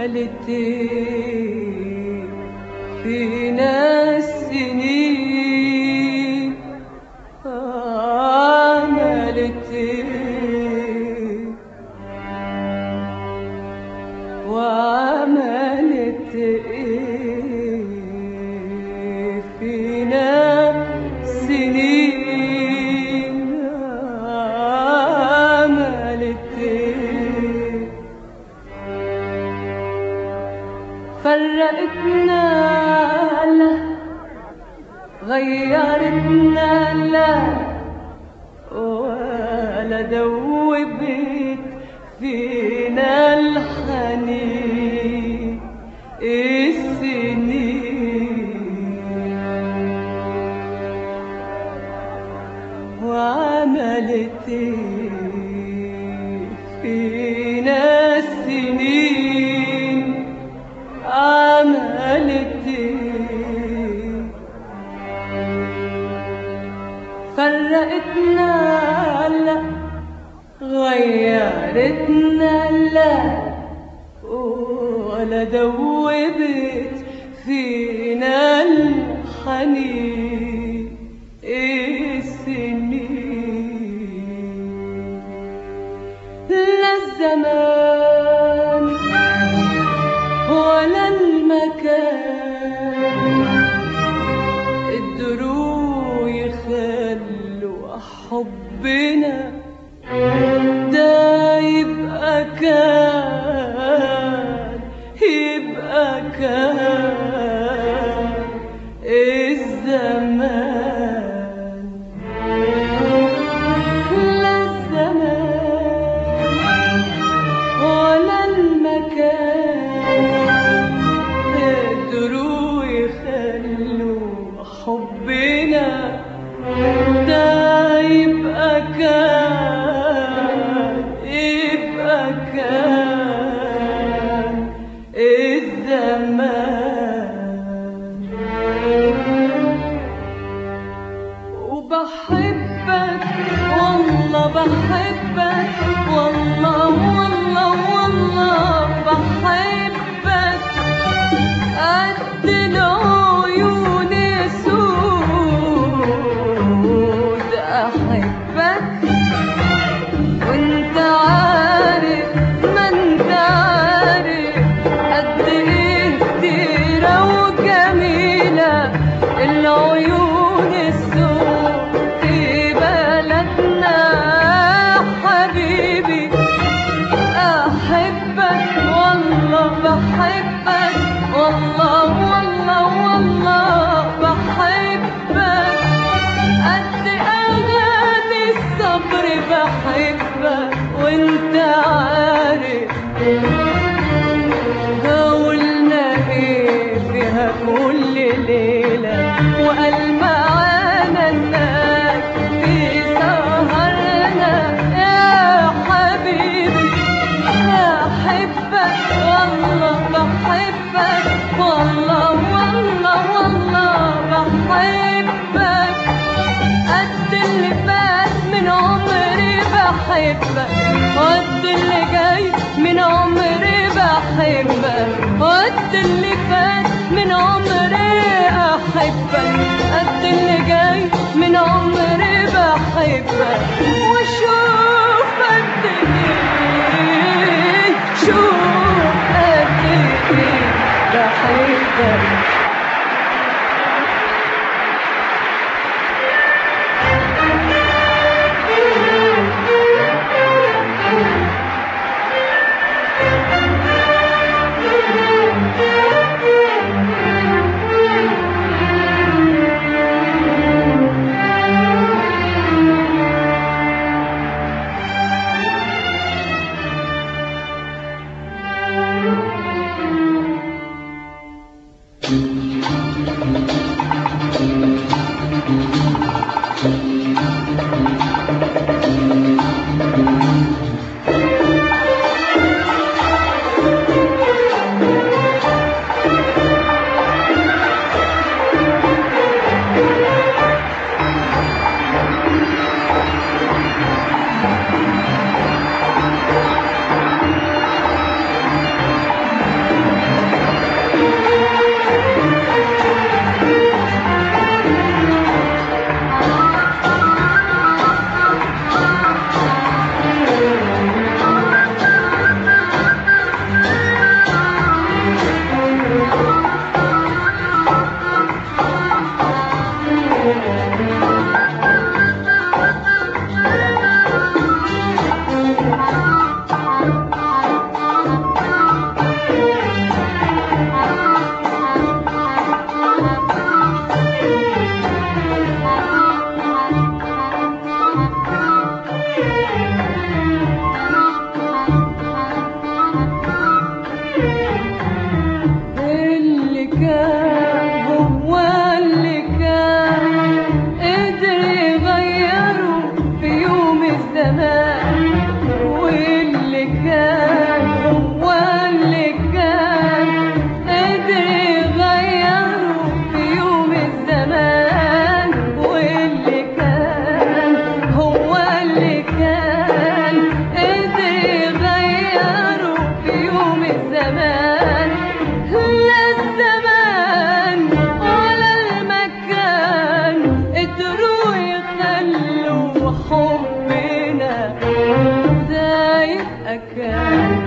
عملت ايه فينا السنين عملت ايه وعملت ايه فينا سنين عملت ايه فرقتنا لا غيرتنا لا ولا دوبت فينا الحنين السنين وعملت إيه فينا السنين عملت إيه فرقتنا لا غيرتنا لا ولا دوبت فينا الحنين السنين لا الزمان ولا المكان قدروا يخلوا حبنا ده يبقى كان يبقى كان الزمان لا الزمان ولا المكان قدروا يخلوا حبنا ده يبقى كان يبقى كان الزمان وبحبك والله بحبك والله والله والله بحبك قد العيون سود احبك وانت عارف ما انت عارف قد ايه كتيرة وجميلة العيون السود في بلدنا حبيبي احبك والله بحبك والله والله والله بحبك قد اغاني الصبر بحبك وانت عارف قولنا ايه فيها كل ليلة وقال معانا انك في سهرنا يا حبيبي احبك والله بحبك والله والله والله بحبك قد اللي فات من عمري بحبك قد اللي جاي من عمري بحبك قد اللي فات من عمري احبك قد اللي جاي من عمري بحبك وشوف قد ايه شوف قد ايه بحبك الزمان واللي كان هو اللي كان قدر يغيره في يوم الزمان واللي كان هو اللي كان قدر يغيره في يوم الزمان لا الزمان ولا المكان قدروا يخلوا حبنا ده يبقى كان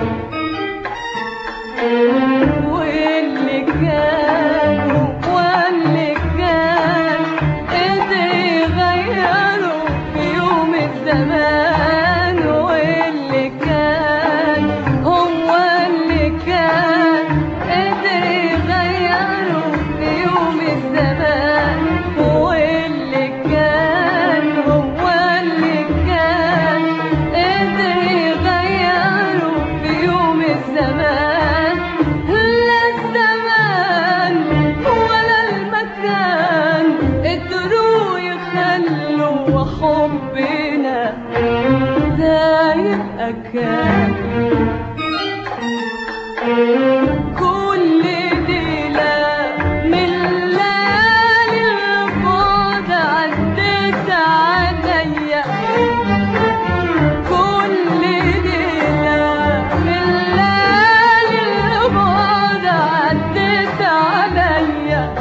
واللي كان هو اللي كان قدر يغيره في يوم الزمان واللي كان هو اللي كان قدر يغيره في يوم الزمان واللي كان هو اللي كان قدر يغيره في يوم الزمان لا الزمان ولا المكان قدروا يخلوا حبنا ده يبقى كان كل ليلة من ليالي البعد عدت عليا كل ليلة من ليالي البعد عدت عليا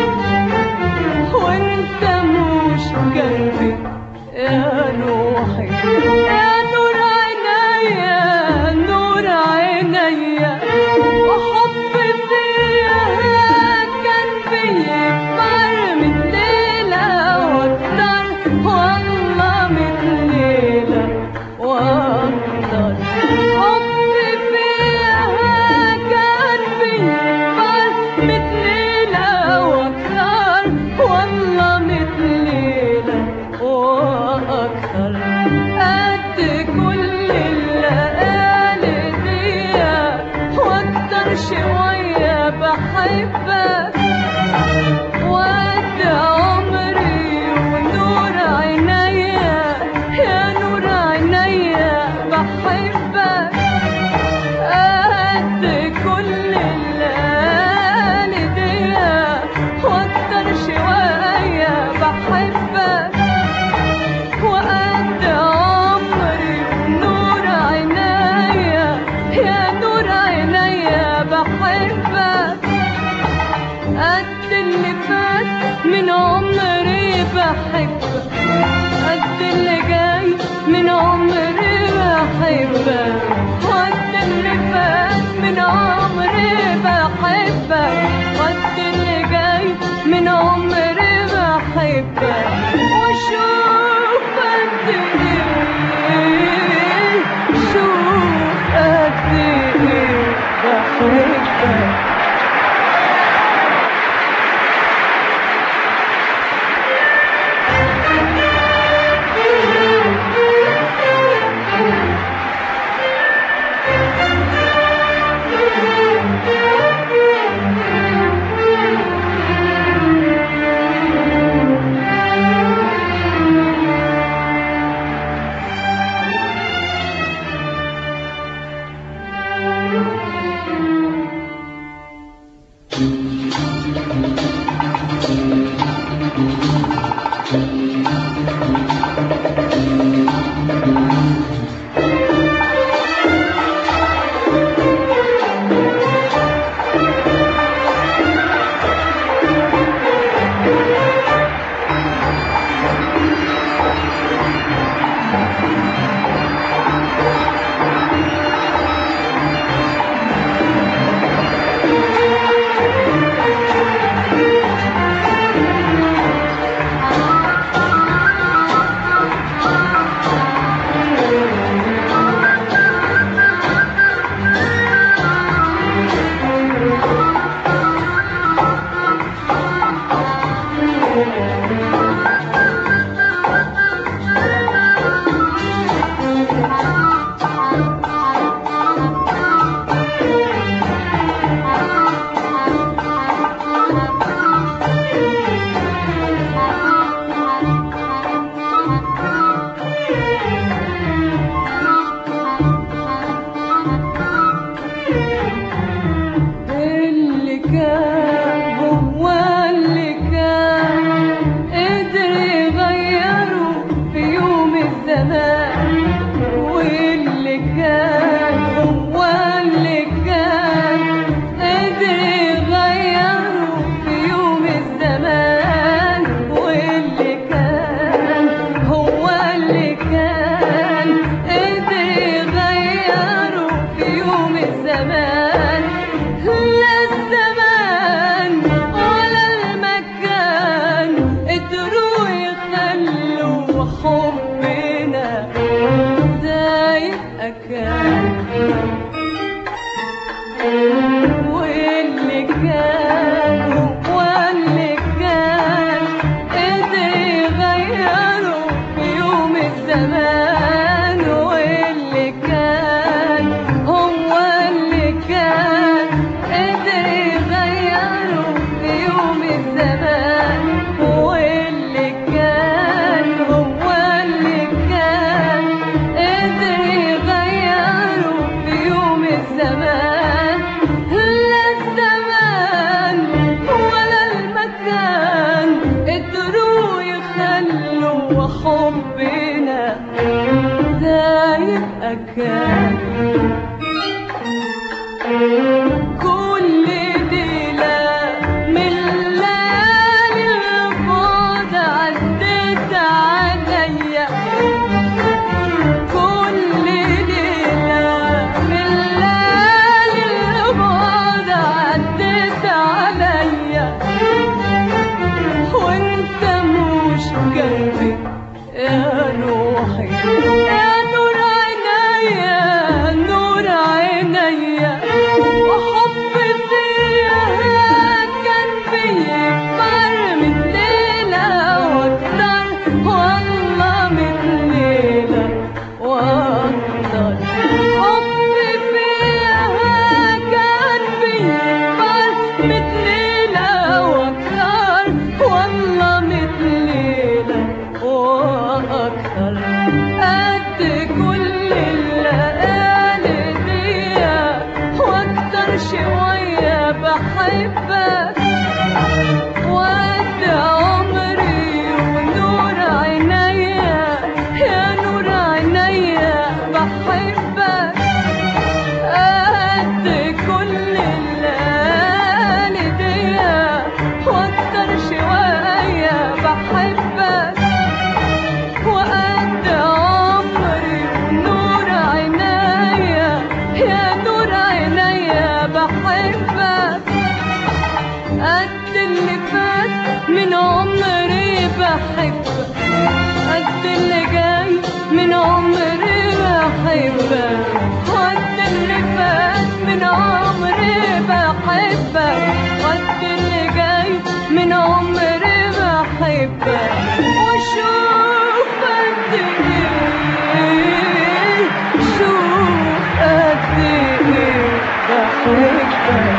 وانت مش جنبي يا روحي يا نور عينيا نور عينيا وحب فيها كان بيكبر من ليلة واكتر والله من ليلة واكتر حب فيها كان بيكبر من ليلة واكتر والله من ليلة واكتر قد يبقى كان واللي كان هو اللي كان قدر يغيره في يوم الزمان واللي كان هو اللي كان قدر يغيره في يوم الزمان واللي كان هو اللي كان قدر يغيره في يوم الزمان لا الزمان ولا المكان قدروا يخلوا حبنا ده يبقى كان كل ليلة من ليالي البعد عدت عليا كل ليلة من ليالي البعد عدت عليا وانت مش جنبي يا روحي يا نور عينيا نور عينيا وحبي فيها كان بيكبر من ليلة واكتر والله من ليلة واكتر حبي فيها كان بيكبر من ليلة واكتر والله من ليلة واكتر قد كل الليالي دي واكتر شوية بحبك وقد عمري ونور عينيا يا نور عينيا بحبك قد كل الليالي دي واكتر شوية بحبك وقد عمري ونور عينيا يا نور عينيا بحبك قد اللي فات من عمري بحبك قد اللي جاي من عمري بحبك قد اللي فات من عمري بحبك قد اللي جاي من عمري بحبك وشوف قد ايه شوف قد ايه بحبك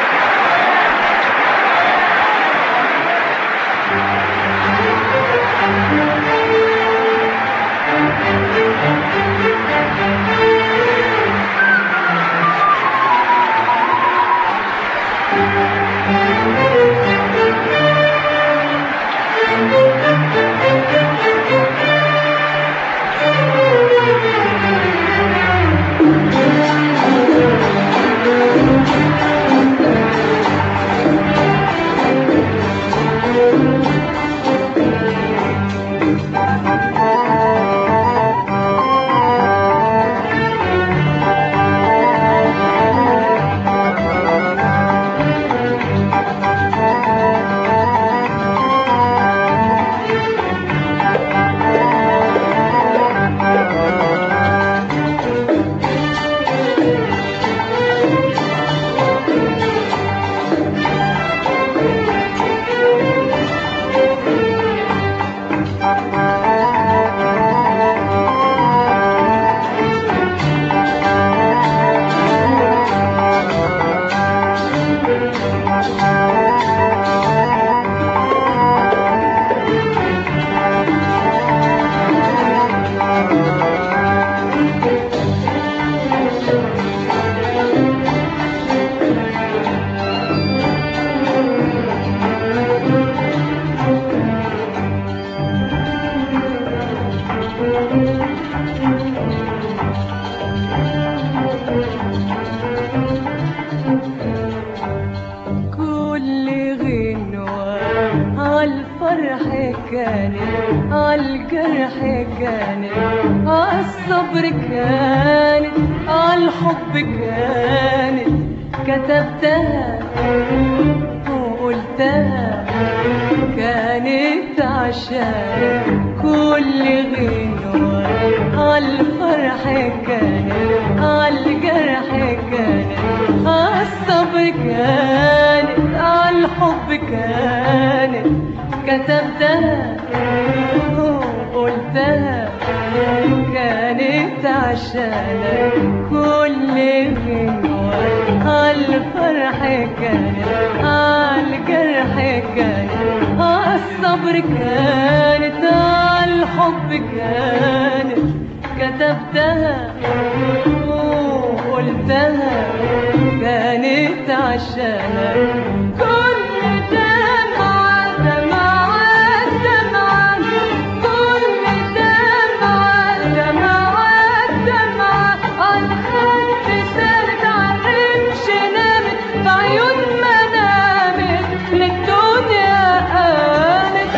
كانت عالجرح كانت عالصبر كانت عالحب كانت كتبتها وقلتها كانت عشان كل غنوة عالفرح كانت عشانك كل غنوة عالفرح كانت عالجرح كانت عالصبر كانت عالحب كانت كتبتها وقلتها كانت عشانك كل دمعة دمعة دمعة كل دمعة دمعة دمعة عالخد سالت عالرمش نامت بعيون ما نامت للدنيا قالت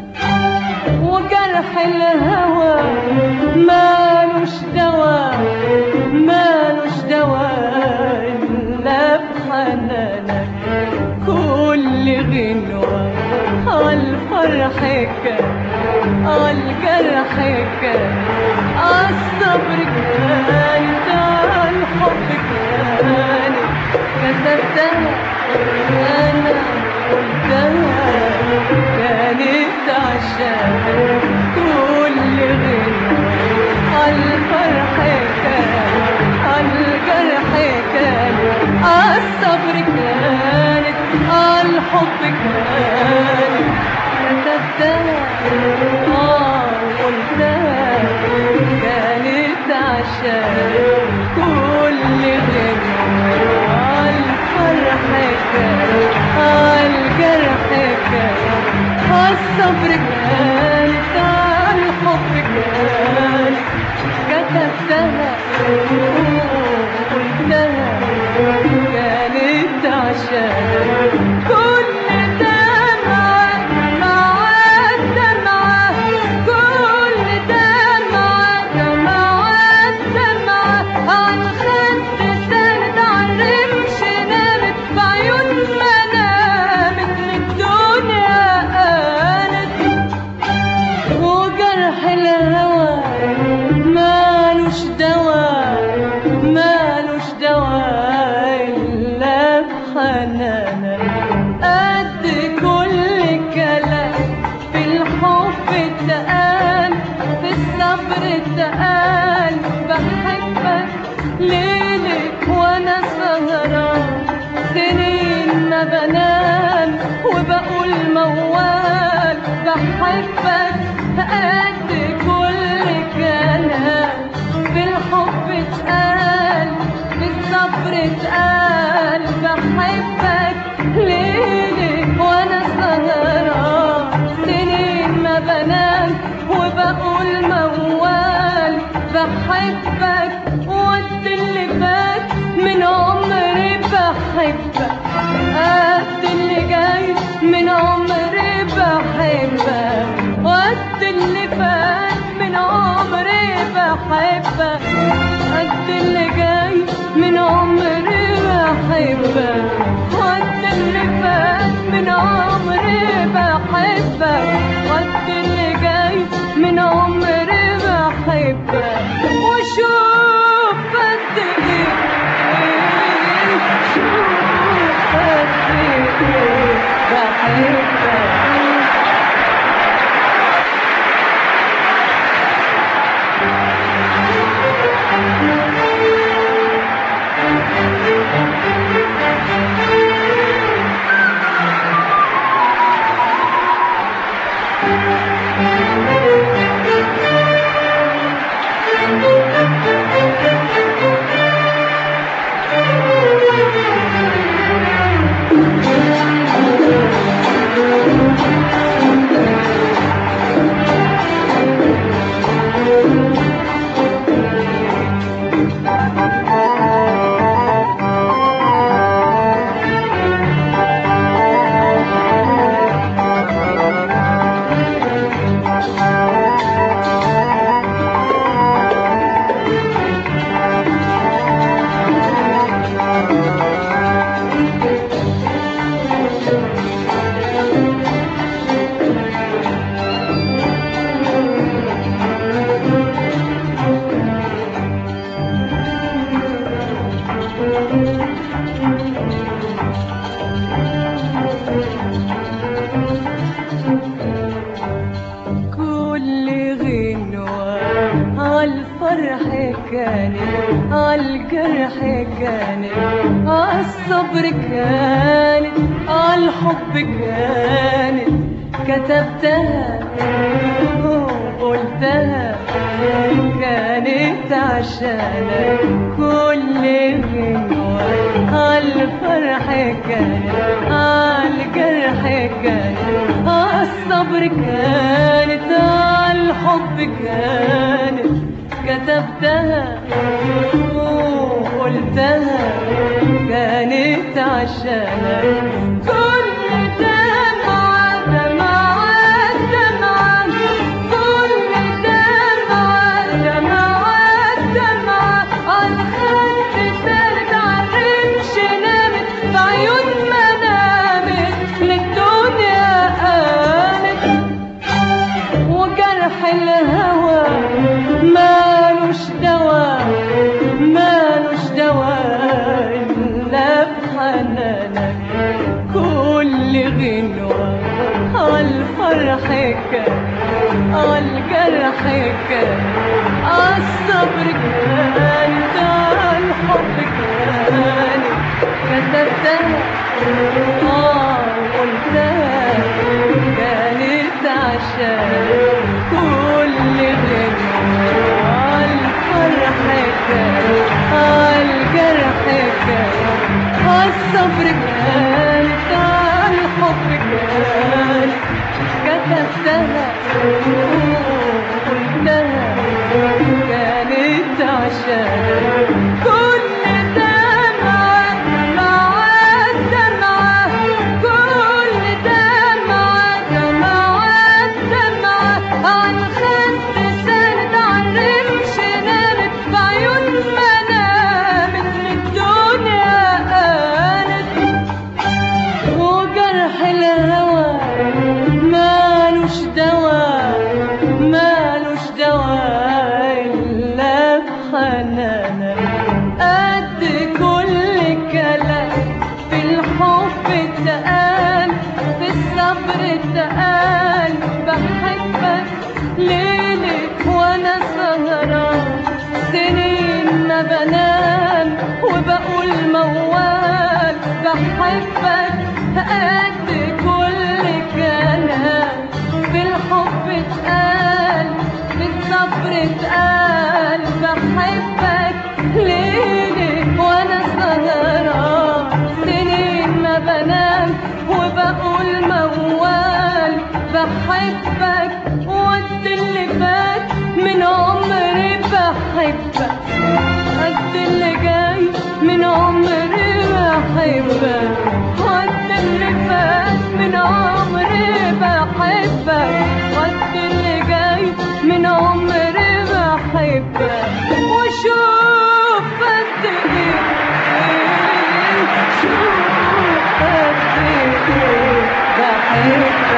وجرح الهوى مالوش دواء مالوش دواء إلا بحنانك كل غنوة عالفرح كان عالجرح كان عالصبر كانت عالحب كانت كتبتها أنا قلتها كانت عشان كل غنوة عالفرح كان عالجرح كان عالصبر كانت عالحب كانت كتبتها آه قلتها كانت عشان كل غنوة عالفرح كان عالجرح كان عالصبر كانت عالحب كانت كتبتها وقلتها كانت عشان كل دمعة دمعة دمعة كل دمعة دمعة دمعة عن خد سند عن رمش نامت بعيون ما نامت للدنيا قالت وجرح الهوى مالوش دواء مالوش دواء إلا بحنانك قد كل كلام في الحب اتقال في الصبر اتقال بحبك ليلك وانا سهران سنين ما بنام وبقول موال بحبك قد كل كلام في الحب اتقال في الصبر اتقال بحبك ليلك وانا سهران سنين ما بنام وبقول موال بحبك وقت اللي فات من عمري بحبك قد اللي جاي من عمري بحبك وقت اللي فات من عمري بحبك قد اللي جاي من عمري بحبك وقت اللي فات من عمري بحبك وقت اللي جاي من عمري بحبك وشوف قد ايه شوف قد ايه بحبك كل غنوة الفرح كانت عالجرح كانت عالصبر كانت عالحب كانت كتبتها وقلتها كانت عشانك كل غنوة عالفرح كانت عالجرح كانت عالصبر كانت عالحب كانت كتبتها وقلتها كانت عشانك كل دمعة دمعة دمعة كل دمعة دمعة دمعة عن خد سالت عن رمش نامت في عيون ما نامت للدنيا قالت وجرح الهوى مالوش دواء مالوش دواء إلا بحنانك كل غنوة عالفرح كان عالجرح كان عالصبر كانت عالحب كانت كتبتها آه وقلتها كانت عشان كل غنوة عالفرح كان عالجرح كان عالصبر كانت عالحب كانت كتبتها وقلتها كانت عشان كل دمعة دمعة دمعة كل دمعة دمعة دمعة عن خد سند عن رمش نامت في عيون ما نامت الدنيا قالت وجرح الهوى مالوش دواء مالوش دواء إلا بحنانك قد كل كلام في الحب اتقال في الصبر اتقال بحبك ليلك وانا سهران سنين ما بنام وبقول موال بحبك قد كل كلام في الحب اتقال في الصبر اتقال بحبك ليلي وانا سهران سنين ما بنام وبقول موال بحبك وقت اللي فات من عمري بحبك قد اللي جاي من عمري بحبك قد اللي فات من عمري بحبك قد اللي جاي من عمري بحبك وشوف قد ايه شوف قد ايه بحبك